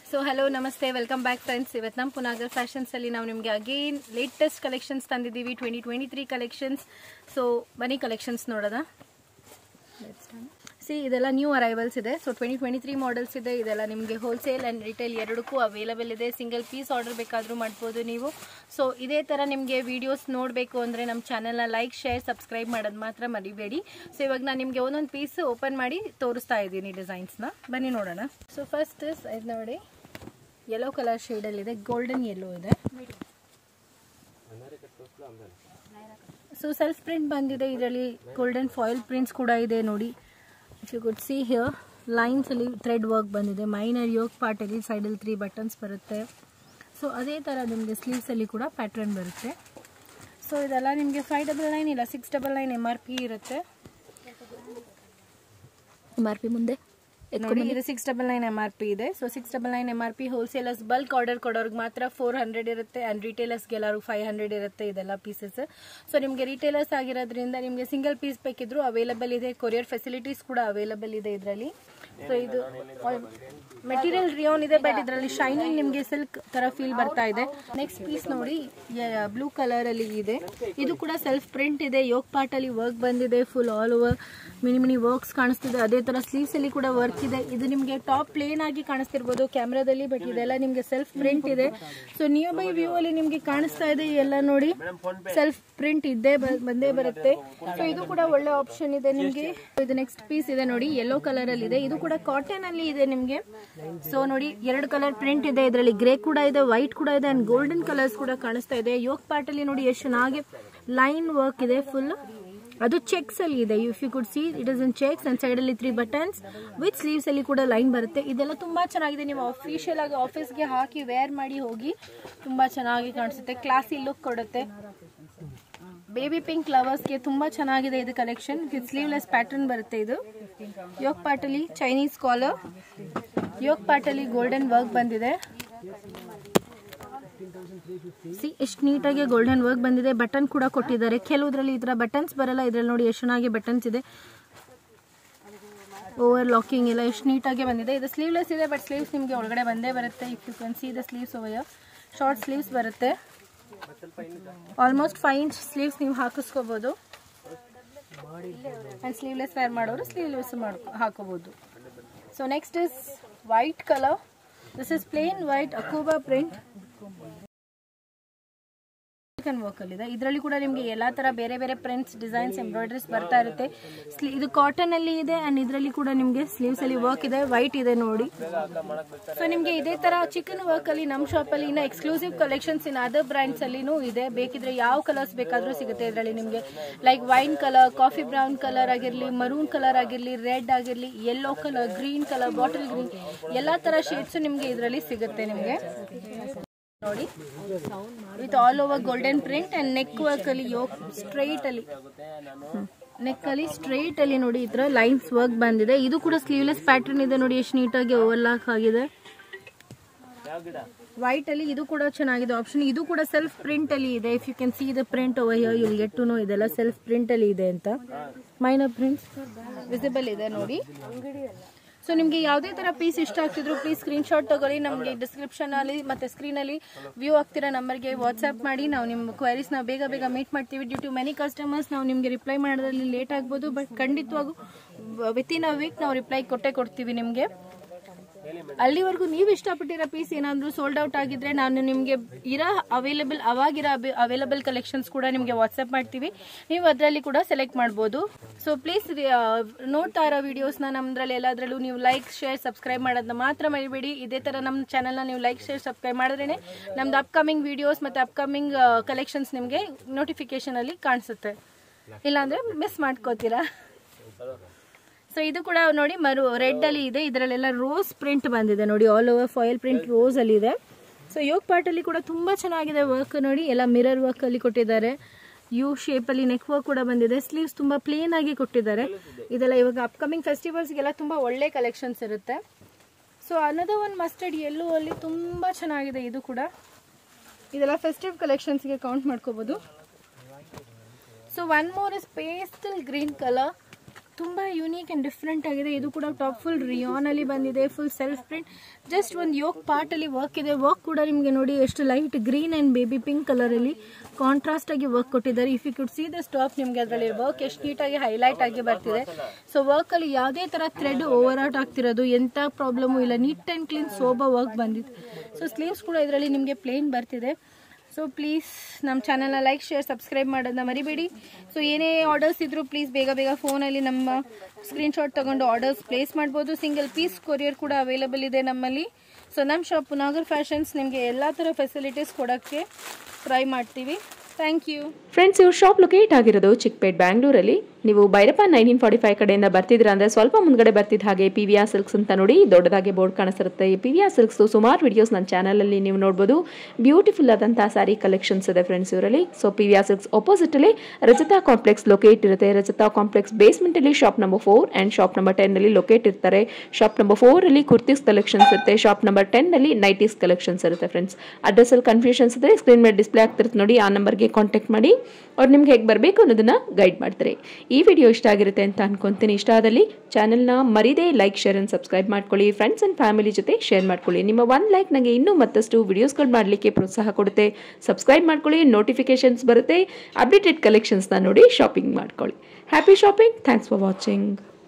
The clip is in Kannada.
ಸೊ ಹಲೋ ನಮಸ್ತೆ ವೆಲ್ಕಮ್ ಬ್ಯಾಕ್ ಫ್ರೆಂಡ್ಸ್ ಇವತ್ತು ನಮ್ಮ ಪುನಾಗರ್ ಫ್ಯಾಷನ್ಸ್ ಅಲ್ಲಿ ನಾವು ನಿಮಗೆ ಅಗೇನ್ ಲೇಟೆಸ್ಟ್ ಕಲೆಕ್ಷನ್ಸ್ ತಂದಿದ್ದೀವಿ twenty twenty three collections so ಬನ್ನಿ ಕಲೆಕ್ಷನ್ಸ್ ನೋಡೋಣ ಸಿ ಇದೆಲ್ಲ ನ್ಯೂ ಅರೈವಲ್ಸ್ ಇದೆ so twenty twenty three models ಇದೆ ಇದೆಲ್ಲ ನಿಮಗೆ ಹೋಲ್ಸೇಲ್ ಆ್ಯಂಡ್ ರಿಟೇಲ್ ಎರಡಕ್ಕೂ ಅವೈಲಬಲ್ ಇದೆ ಸಿಂಗಲ್ ಪೀಸ್ ಆರ್ಡರ್ ಬೇಕಾದರೂ ಮಾಡ್ಬೋದು ನೀವು ಸೊ ಇದೇ ಥರ ನಿಮಗೆ ವಿಡಿಯೋಸ್ ನೋಡಬೇಕು ಅಂದರೆ ನಮ್ಮ ಚಾನಲ್ನ ಲೈಕ್ ಶೇರ್ ಸಬ್ಸ್ಕ್ರೈಬ್ ಮಾಡೋದು ಮಾತ್ರ ಮರಿಬೇಡಿ ಸೊ ಇವಾಗ ನಾನು ನಿಮಗೆ ಒಂದೊಂದು ಪೀಸ್ ಓಪನ್ ಮಾಡಿ ತೋರಿಸ್ತಾ ಇದ್ದೀನಿ ಡಿಸೈನ್ಸ್ನ ಬನ್ನಿ ನೋಡೋಣ ಸೊ ಫಸ್ಟ್ ಇದು ನೋಡಿ ಯೆಲ್ಲೋ ಕಲರ್ ಶೇಡಲ್ಲಿದೆ ಗೋಲ್ಡನ್ ಯೆಲ್ಲೋ ಇದೆ ಸೊ ಸೆಲ್ಫ್ ಪ್ರಿಂಟ್ ಬಂದಿದೆ ಇದರಲ್ಲಿ ಗೋಲ್ಡನ್ ಫಾಯಿಲ್ ಪ್ರಿಂಟ್ಸ್ ಕೂಡ ಇದೆ ನೋಡಿ if you could see here ಲೈನ್ಸಲ್ಲಿ ಥ್ರೆಡ್ ವರ್ಕ್ ಬಂದಿದೆ ಮೈನರ್ ಯೋಗ್ ಪಾರ್ಟಲ್ಲಿ ಸೈಡಲ್ಲಿ ತ್ರೀ ಬಟನ್ಸ್ ಬರುತ್ತೆ ಸೊ ಅದೇ ಥರ ನಿಮಗೆ ಸ್ಲೀವ್ಸಲ್ಲಿ ಕೂಡ ಪ್ಯಾಟ್ರನ್ ಬರುತ್ತೆ ಸೊ ಇದೆಲ್ಲ ನಿಮಗೆ ಫೈವ್ ಡಬಲ್ ನೈನ್ ಇಲ್ಲ six double nine M R P ಇರುತ್ತೆ ಎಮ್ ಆರ್ ಪಿ ಮುಂದೆ ನೋಡಿ ಇದು six double nine M R P ಇದೆ so six double nine M R P wholesalers bulk order ಕೊಡೋರ್ಗೆ ಮಾತ್ರ ಫೋರ್ ಹಂಡ್ರೆಡ್ ಇರುತ್ತೆ ಆ್ಯಂಡ್ ರಿಟೇಲರ್ಸ್ಗೆ ಎಲ್ಲರೂ ಫೈವ್ ಹಂಡ್ರೆಡ್ ಇರುತ್ತೆ ಇದೆಲ್ಲ ಪೀಸಸ್ ಸೊ ನಿಮಗೆ ರಿಟೇಲರ್ಸ್ ಆಗಿರೋದ್ರಿಂದ ನಿಮಗೆ ಸಿಂಗಲ್ ಪೀಸ್ ಬೇಕಿದ್ರು ಅವೈಲಬಲ್ ಇದೆ ಕೊರಿಯರ್ ಫೆಸಿಲಿಟೀಸ್ ಕೂಡ ಅವೈಲಬಲ್ ಇದೆ ಇದರಲ್ಲಿ ಸೊ ಇದು ಮೆಟೀರಿಯಲ್ ರಿಯೋನ್ ಇದೆ ಬಟ್ ಇದರಲ್ಲಿ ಶೈನಿಂಗ್ ನಿಮಗೆ ಸಿಲ್ಕ್ ತರ ಫೀಲ್ ಬರ್ತಾ ಇದೆ ನೆಕ್ಸ್ಟ್ ಪೀಸ್ ನೋಡಿ ಬ್ಲೂ ಕಲರ್ ಅಲ್ಲಿ ಇದೆ ಇದು ಕೂಡ ಸೆಲ್ಫ್ ಪ್ರಿಂಟ್ ಇದೆ ಯೋಗ್ ಪಾರ್ಟ್ ಅಲ್ಲಿ ವರ್ಕ್ ಬಂದಿದೆ full all over mini mini works ಕಾಣಿಸ್ತಿದೆ ಅದೇ ತರ ಸ್ಲೀವ್ಸ್ ಅಲ್ಲಿ ಕೂಡ ವರ್ಕ್ ಇದೆ ಇದು ನಿಮಗೆ ಟಾಪ್ ಪ್ಲೇನ್ ಆಗಿ ಕಾಣಿಸ್ತಿರ್ಬೋದು ಕ್ಯಾಮ್ರಾದಲ್ಲಿ ಬಟ್ ಇದೆಲ್ಲ ನಿಮಗೆ ಸೆಲ್ಫ್ ಪ್ರಿಂಟ್ ಇದೆ ಸೊ ನಿಯರ್ ಬೈ ವ್ಯೂ ಅಲ್ಲಿ ನಿಮಗೆ ಕಾಣಿಸ್ತಾ ಇದೆ ಎಲ್ಲ ನೋಡಿ ಸೆಲ್ಫ್ ಪ್ರಿಂಟ್ ಇದ್ದೇ ಬ- ಬಂದೇ ಬರುತ್ತೆ ಸೊ ಇದು ಕೂಡ ಒಳ್ಳೆ ಆಪ್ಷನ್ ಇದೆ ನಿಮಗೆ ಇದು ನೆಕ್ಸ್ಟ್ ಪೀಸ್ ಇದೆ ನೋಡಿ ಯೆಲ್ಲೋ ಕಲರ್ ಅಲ್ಲಿ ಇದೆ ಇದು ಕೂಡ ಕಾಟನ್ ಅಲ್ಲಿ ಇದೆ ನಿಮಗೆ ಸೊ ನೋಡಿ ಎರಡು ಕಲರ್ ಪ್ರಿಂಟ್ ಇದೆ ಇದರಲ್ಲಿ ಗ್ರೇ ಕೂಡ ಇದೆ ವೈಟ್ ಕೂಡ ಇದೆ ಅಂಡ್ ಗೋಲ್ಡನ್ ಕಲರ್ಸ್ ಕೂಡ ಕಾಣಿಸ್ತಾ ಇದೆ ಯೋಗ್ ಪಾರ್ಟ್ ಅಲ್ಲಿ ನೋಡಿ ಎಷ್ಟು ಚೆನ್ನಾಗಿ ಲೈನ್ ವರ್ಕ್ ಇದೆ ಫುಲ್ ಅದು ಚೆಕ್ಸ್ ಅಲ್ಲಿ ಇದೆ if you could see it is in checks and side ಅಲ್ಲಿ ತ್ರೀ ಬಟನ್ಸ್ ವಿತ್ ಸ್ಲೀವ್ಸ್ ಅಲ್ಲಿ ಕೂಡ ಲೈನ್ ಬರುತ್ತೆ ಇದೆಲ್ಲ ತುಂಬಾ ಚೆನ್ನಾಗಿದೆ ನೀವು ಅಫಿಷಿಯಲ್ ಆಗಿ ಆಫೀಸ್ಗೆ ಹಾಕಿ ವೇರ್ ಮಾಡಿ ಹೋಗಿ ತುಂಬಾ ಚೆನ್ನಾಗಿ ಕಾಣಿಸುತ್ತೆ ಕ್ಲಾಸಿ ಲುಕ್ ಕೊಡುತ್ತೆ ಬೇಬಿ ಪಿಂಕ್ ಲವರ್ಸ್ಗೆ ತುಂಬಾ ಚೆನ್ನಾಗಿದೆ ಇದು ಕಲೆಕ್ಷನ್ ವಿತ್ ಸ್ಲೀವ್ಲೆಸ್ ಪ್ಯಾಟರ್ನ್ ಬರುತ್ತೆ ಇದು ಯೋಗ್ ಪಾರ್ಟಲ್ಲಿ ಚೈನೀಸ್ ಕಾಲರ್ ಯೋಗ್ ಪಾರ್ಟಲ್ಲಿ ಗೋಲ್ಡನ್ ವರ್ಕ್ ಬಂದಿದೆ ಸಿ ಎಷ್ಟು ನೀಟಾಗಿ ಗೋಲ್ಡನ್ ವರ್ಕ್ ಬಂದಿದೆ ಬಟನ್ ಕೂಡ ಕೊಟ್ಟಿದ್ದಾರೆ ಕೆಲವುದ್ರಲ್ಲಿ ಈ ಥರ ಬಟನ್ಸ್ ಬರಲ್ಲ ಇದ್ರಲ್ಲಿ ನೋಡಿ ಎಷ್ಟು ಚೆನ್ನಾಗಿ ಬಟನ್ಸ್ ಇದೆ ಓವರ್ ಲಾಕಿಂಗ್ ಎಲ್ಲ ಎಷ್ಟು ನೀಟಾಗಿ ಬಂದಿದೆ ಇದು ಸ್ಲೀವ್ಲೆಸ್ ಇದೆ ಬಟ್ ಸ್ಲೀವ್ಸ್ ನಿಮಗೆ ಒಳಗಡೆ ಬಂದೇ ಬರುತ್ತೆ if you can see the sleeves over short sleeves ಬರುತ್ತೆ ಆಲ್ಮೋಸ್ಟ್ ಫೈವ್ ಇಂಚ್ ಸ್ಲೀವ್ಸ್ ನೀವು ಹಾಕಿಸ್ಕೋಬೋದು ಆ್ಯಂಡ್ ಸ್ಲೀವ್ಲೆಸ್ ವೇರ್ ಮಾಡೋರು ಸ್ಲೀವ್ಲೆಸ್ ಮಾಡ್ಕೊ ಹಾಕೋಬೋದು so next is white colour this is plain white ಅಕೋಬಾ ಪ್ರಿಂಟ್ ವರ್ಕ್ ಅಲ್ಲಿ ಇದೆ ಇದರಲ್ಲಿ ಕೂಡ ನಿಮಗೆ ಎಲ್ಲಾ ತರ ಬೇರೆ ಬೇರೆ ಪ್ರಿಂಟ್ಸ್ ಡಿಸೈನ್ಸ್ ಎಂಬ್ರಾಯ್ಡರೀಸ್ ಬರ್ತಾ ಇರುತ್ತೆ ಸ್ಲಿ- ಇದು ಕಾಟನ್ ಅಲ್ಲಿ ಇದೆ ಅಂಡ್ ಇದರಲ್ಲಿ ಕೂಡ ನಿಮಗೆ ಸ್ಲೀವ್ಸ್ ಅಲ್ಲಿ ವರ್ಕ್ ಇದೆ ವೈಟ್ ಇದೆ ನೋಡಿ ಸೊ ನಿಮಗೆ ಇದೇ ತರ ಚಿಕನ್ ವರ್ಕ್ ಅಲ್ಲಿ ನಮ್ಮ ಶಾಪ್ ಅಲ್ಲಿ ಇನ್ನ exclusive collections in other brands ಅಲ್ಲಿನೂ ಇದೆ ಬೇಕಿದ್ರೆ ಯಾವ ಕಲರ್ಸ್ ಬೇಕಾದ್ರೂ ಸಿಗುತ್ತೆ ಇದರಲ್ಲಿ ನಿಮಗೆ like wine colour coffee brown colour ಆಗಿರ್ಲಿ ಮರೂನ್ ಕಲರ್ ಆಗಿರ್ಲಿ ರೆಡ್ ಆಗಿರ್ಲಿ yellow colour green colour bottle green ಎಲ್ಲಾ ತರ ಶೇಡ್ಸ್ ನಿಮಗೆ ಇದರಲ್ಲಿ ಸಿಗುತ್ತೆ ನಿಮಗೆ ನೋಡಿ with all over golden print and neck work ಅಲ್ಲಿ ಯೋಗ್ ಸ್ಟ್ರೈಟ್ ಅಲ್ಲಿ ನೆಕ್ ಅಲ್ಲಿ ಸ್ಟ್ರೈಟ್ ಅಲ್ಲಿ ನೋಡಿ ಈ ತರ ಲೈನ್ಸ್ ವರ್ಕ್ ಬಂದಿದೆ ಇದು ಕೂಡ ಸ್ಲೀವ್ಲೆಸ್ ಪ್ಯಾಟರ್ನ್ ಇದೆ ನೋಡಿ ಎಷ್ಟು ನೀಟಾಗಿ ಓವರ್ಲಾಕ್ ಆಗಿದೆ ವೈಟ್ ಅಲ್ಲಿ ಇದು ಕೂಡ ಚೆನ್ನಾಗಿದೆ ಆಪ್ಷನ್ ಇದು ಕೂಡ ಸೆಲ್ಫ್ ಪ್ರಿಂಟ್ ಅಲ್ಲಿ ಇದೆ if you can see the print over here you'll get to know ಇದೆಲ್ಲ ಸೆಲ್ಫ್ ಪ್ರಿಂಟ್ ಅಲ್ಲಿ ಇದೆ ಅಂತ ಮೈನರ್ ಪ್ರಿಂಟ್ಸ್ ವಿಸಿಬಲ್ ಇದೆ ನೋಡಿ ಸೊ ನಿಮಗೆ ಯಾವುದೇ ತರ ಪೀಸ್ ಇಷ್ಟ ಆಗ್ತಿದ್ರು ಪ್ಲೀಸ್ ಸ್ಕ್ರೀನ್ ಶಾಟ್ ತಗೊಳ್ಳಿ ನಮಗೆ ಡಿಸ್ಕ್ರಿಪ್ಷನ್ ಅಲ್ಲಿ ಮತ್ತೆ ಸ್ಕ್ರೀನ್ ಅಲ್ಲಿ ವ್ಯೂ ಆಗ್ತಿರೋ ನಂಬರ್ಗೆ ವಾಟ್ಸ್ಆಪ್ ಮಾಡಿ ನಾವು ನಿಮ್ಮ ಕ್ವೈರೀಸ್ ನಾವು ಬೇಗ ಬೇಗ ಮೀಟ್ ಮಾಡ್ತೀವಿ ಡ್ಯೂ ಟು ಮೆನಿ ಕಸ್ಟಮರ್ಸ್ ನಾವು ನಿಮಗೆ ರಿಪ್ಲೈ ಮಾಡೋದ್ರಲ್ಲಿ ಲೇಟ್ ಆಗ್ಬೋದು ಬಟ್ ಖಂಡಿತವಾಗೂ ವಿತ್ ಇನ್ ಅ ವೀಕ್ ನಾವು ರಿಪ್ಲೈ ಕೊಟ್ಟೆ ಕೊಡ್ತೀವಿ ನಿಮಗೆ ಅಲ್ಲಿವರೆಗೂ ನೀವು ಇಷ್ಟಪಟ್ಟಿರೋ ಪೀಸ್ ಏನಾದರೂ ಸೋಲ್ಡ್ ಔಟ್ ಆಗಿದ್ರೆ ನಾನು ನಿಮಗೆ ಇರೋ ಅವೈಲೇಬಲ್ ಅವಾಗಿರೋ ಅವೈಲೇಬಲ್ ಕಲೆಕ್ಷನ್ಸ್ ಕೂಡ ನಿಮಗೆ ವಾಟ್ಸಪ್ ಮಾಡ್ತೀವಿ ನೀವು ಅದರಲ್ಲಿ ಕೂಡ ಸೆಲೆಕ್ಟ್ ಮಾಡ್ಬೋದು ಸೊ ಪ್ಲೀಸ್ ನೋಡ್ತಾ ಇರೋ ವಿಡಿಯೋಸ್ನ ನಮ್ಮದ್ರಲ್ಲಿ ಎಲ್ಲದರಲ್ಲೂ ನೀವು ಲೈಕ್ ಶೇರ್ ಸಬ್ಸ್ಕ್ರೈಬ್ ಮಾಡೋದನ್ನ ಮಾತ್ರ ಮರಿಬೇಡಿ ಇದೇ ಥರ ನಮ್ಮ ಚಾನಲ್ನ ನೀವು ಲೈಕ್ ಶೇರ್ ಸಬ್ಸ್ಕ್ರೈಬ್ ಮಾಡಿದ್ರೇ ನಮ್ದು ಅಪ್ಕಮಿಂಗ್ ವಿಡಿಯೋಸ್ ಮತ್ತು ಅಪ್ಕಮಿಂಗ್ ಕಲೆಕ್ಷನ್ಸ್ ನಿಮಗೆ ನೋಟಿಫಿಕೇಶನಲ್ಲಿ ಕಾಣಿಸುತ್ತೆ ಇಲ್ಲಾಂದರೆ ಮಿಸ್ ಮಾಡ್ಕೋತೀರಾ ಸೊ ಇದು ಕೂಡ ನೋಡಿ ಮರು ರೆಡ್ ಅಲ್ಲಿ ಇದೆ ಇದರಲ್ಲೆಲ್ಲ ರೋಸ್ ಪ್ರಿಂಟ್ ಬಂದಿದೆ ನೋಡಿ all over foil print rose ಅಲ್ಲಿ ಇದೆ ಸೊ ಯೋಗ್ ಪಾರ್ಟ್ ಅಲ್ಲಿ ಕೂಡ ತುಂಬಾ ಚೆನ್ನಾಗಿದೆ ವರ್ಕ್ ನೋಡಿ ಎಲ್ಲ ಮಿರರ್ ವರ್ಕ್ ಅಲ್ಲಿ ಕೊಟ್ಟಿದ್ದಾರೆ ಯು ಶೇಪ್ ಅಲ್ಲಿ ನೆಕ್ ವರ್ಕ್ ಕೂಡ ಬಂದಿದೆ ಸ್ಲೀವ್ಸ್ ತುಂಬಾ ಪ್ಲೇನ್ ಆಗಿ ಕೊಟ್ಟಿದ್ದಾರೆ ಇದೆಲ್ಲ ಇವಾಗ ಅಪ್ಕಮಿಂಗ್ ಫೆಸ್ಟಿವಲ್ಸ್ಗೆಲ್ಲ ತುಂಬಾ ಒಳ್ಳೆ ಕಲೆಕ್ಷನ್ಸ್ ಇರುತ್ತೆ ಸೊ ಅನ್ನದ ಒಂದು ಮಸ್ಟರ್ಡ್ ಎಲ್ಲೋ ಅಲ್ಲಿ ತುಂಬಾ ಚೆನ್ನಾಗಿದೆ ಇದು ಕೂಡ ಇದೆಲ್ಲ ಫೆಸ್ಟಿವ್ ಕಲೆಕ್ಷನ್ಸ್ಗೆ ಕೌಂಟ್ ಮಾಡ್ಕೋಬಹುದು so one more is pastel green colour ತುಂಬ ಯೂನಿಕ್ ಆ್ಯಂಡ್ ಡಿಫ್ರೆಂಟ್ ಆಗಿದೆ ಇದು ಕೂಡ ಟಾಪ್ ಫುಲ್ ರಿಯಾನಲ್ಲಿ ಬಂದಿದೆ ಫುಲ್ ಸೆಲ್ಫ್ ಪ್ರಿಂಟ್ ಜಸ್ಟ್ ಒಂದು ಯೋಗ್ ಪಾರ್ಟಲ್ಲಿ ವರ್ಕ್ ಇದೆ ವರ್ಕ್ ಕೂಡ ನಿಮಗೆ ನೋಡಿ ಎಷ್ಟು light green and baby pink ಕಲರಲ್ಲಿ ಕಾಂಟ್ರಾಸ್ಟ್ ಆಗಿ ವರ್ಕ್ ಕೊಟ್ಟಿದ್ದಾರೆ if you could see the stuff ನಿಮಗೆ ಅದರಲ್ಲಿ ವರ್ಕ್ ಎಷ್ಟು ನೀಟಾಗಿ ಹೈಲೈಟ್ ಆಗಿ ಬರ್ತಿದೆ ಸೊ ವರ್ಕಲ್ಲಿ ಯಾವುದೇ ಥರ ಥ್ರೆಡ್ ಓವರ್ ಔಟ್ ಆಗ್ತಿರೋದು ಎಂಥ ಪ್ರಾಬ್ಲಮು ಇಲ್ಲ neat and clean sober work ಬಂದಿದೆ ಸೊ ಸ್ಲೀವ್ಸ್ ಕೂಡ ಇದರಲ್ಲಿ ನಿಮಗೆ ಪ್ಲೇನ್ ಬರ್ತಿದೆ ಸೊ ಪ್ಲೀಸ್ ನಮ್ಮ ಚಾನಲ್ನ ಲೈಕ್ ಶೇರ್ ಸಬ್ಸ್ಕ್ರೈಬ್ ಮಾಡೋದನ್ನ ಮರಿಬೇಡಿ ಸೊ ಏನೇ ಆರ್ಡರ್ಸ್ ಇದ್ದರೂ ಪ್ಲೀಸ್ ಬೇಗ ಬೇಗ ಫೋನಲ್ಲಿ ನಮ್ಮ ಸ್ಕ್ರೀನ್ಶಾಟ್ ತಗೊಂಡು ಆರ್ಡರ್ಸ್ ಪ್ಲೇಸ್ ಮಾಡ್ಬೋದು ಸಿಂಗಲ್ ಪೀಸ್ ಕೊರಿಯರ್ ಕೂಡ ಅವೈಲೇಬಲ್ ಇದೆ ನಮ್ಮಲ್ಲಿ ಸೊ ನಮ್ಮ ಶಾಪ್ ಪುನಾಗರ್ ಫ್ಯಾಷನ್ಸ್ ನಿಮಗೆ ಎಲ್ಲ ಥರ ಫೆಸಿಲಿಟೀಸ್ ಕೊಡೋಕ್ಕೆ ಟ್ರೈ ಮಾಡ್ತೀವಿ ಥ್ಯಾಂಕ್ ಯು ಫ್ರೆಂಡ್ಸ್ ಇವ್ರ ಶಾಪ್ ಲೊಕೇಟ್ ಆಗಿರೋದು ಚಿಕ್ಕಪೇಟ್ ಬ್ಯಾಂಗ್ಳೂರಲ್ಲಿ ನೀವು ಭೈರಪ್ಪ ನೈನ್ಟೀನ್ ಫಾರ್ಟಿ ಫೈವ್ ಕಡೆಯಿಂದ ಬರ್ತಿದ್ರ ಅಂದ್ರೆ ಸ್ವಲ್ಪ ಮುಂದ್ಗಡೆ ಬರ್ತಿದ್ದ ಹಾಗೆ ಪಿ ವಿ ಆರ್ ಸಿಲ್ಕ್ಸ್ ಅಂತ ನೋಡಿ ದೊಡ್ಡದಾಗಿ ಬೋರ್ಡ್ ಕಾಣಿಸಿರುತ್ತೆ ಈ ಪಿ ವಿ ಆರ್ ಸಿಲ್ಕ್ಸ್ ಸುಮಾರು ವಿಡಿಯೋಸ್ ನನ್ನ ಚಾನಲಲ್ಲಿ ನೀವು ನೋಡ್ಬೋದು ಬ್ಯೂಟಿಫುಲ್ ಆದಂತಹ ಸ್ಯಾರಿ ಕಲೆಕ್ಷನ್ಸ್ ಇದೆ ಫ್ರೆಂಡ್ಸ್ ಇವರಲ್ಲಿ so P V R silks ಅಲ್ಲಿ ರಜತಾ ಕಾಂಪ್ಲೆಕ್ಸ್ ಲೊಕೇಟ್ ಇರುತ್ತೆ ರಜತಾ ಕಾಂಪ್ಲೆಕ್ಸ್ ಬೇಸ್ಮೆಂಟಲ್ಲಿ shop number four and shop number ಟೆನ್ನಲ್ಲಿ ಲೊಕೇಟ್ ಇರ್ತಾರೆ ಶಾಪ್ ನಂಬರ್ ಫೋರಲ್ಲಿ ಕುರ್ತೀಸ್ ಕಲೆಕ್ಷನ್ಸ್ ಇರುತ್ತೆ ಶಾಪ್ ನಂಬರ್ ಟೆನ್ನಲ್ಲಿ ನೈಟೀಸ್ ಕಲೆಕ್ಷನ್ಸ್ ಇರುತ್ತೆ ಫ್ರೆಂಡ್ಸ್ ಅಡ್ರೆಸ್ಸಲ್ಲಿ ಕನ್ಫ್ಯೂಷನ್ಸ್ ಇದ್ರೆ ಸ್ಕ್ರೀನ್ ಮೇಲೆ ಡಿಸ್ಪ್ಲೇ ಆಗ್ತಿರುತ್ತೆ ನೋಡಿ ಆ ನಂಬರ್ಗೆ ಕಾಂಟ್ಯಾಕ್ಟ್ ಮಾಡಿ ಅವ್ರು ನಿಮ್ಗೆ ಹೇಗೆ ಬರಬೇಕು ಅನ್ನೋದನ್ನ ಗೈಡ್ ಮಾಡ್ತಾರೆ ಈ ವಿಡಿಯೋ ಇಷ್ಟ ಆಗಿರುತ್ತೆ ಅಂತ ಅನ್ಕೊಂತೀನಿ ಇಷ್ಟ ಆದಲ್ಲಿ ಚಾನಲ್ನ ಮರಿದೇ ಲೈಕ್ ಶೇರ್ ಅಂಡ್ ಸಬ್ಸ್ಕ್ರೈಬ್ ಮಾಡ್ಕೊಳ್ಳಿ ಫ್ರೆಂಡ್ಸ್ ಆ್ಯಂಡ್ ಫ್ಯಾಮಿಲಿ ಜೊತೆ ಶೇರ್ ಮಾಡ್ಕೊಳ್ಳಿ ನಿಮ್ಮ ಒನ್ ಲೈಕ್ ನನಗೆ ಇನ್ನೂ ಮತ್ತಷ್ಟು ವಿಡಿಯೋಸ್ಗಳು ಮಾಡಲಿಕ್ಕೆ ಪ್ರೋತ್ಸಾಹ ಕೊಡುತ್ತೆ ಸಬ್ಸ್ಕ್ರೈಬ್ ಮಾಡ್ಕೊಳ್ಳಿ ನೋಟಿಫಿಕೇಶನ್ಸ್ ಬರುತ್ತೆ ಅಪ್ಡೇಟೆಡ್ ಕಲೆಕ್ಷನ್ಸ್ನ ನೋಡಿ ಶಾಪಿಂಗ್ ಮಾಡ್ಕೊಳ್ಳಿ happy shopping thanks for watching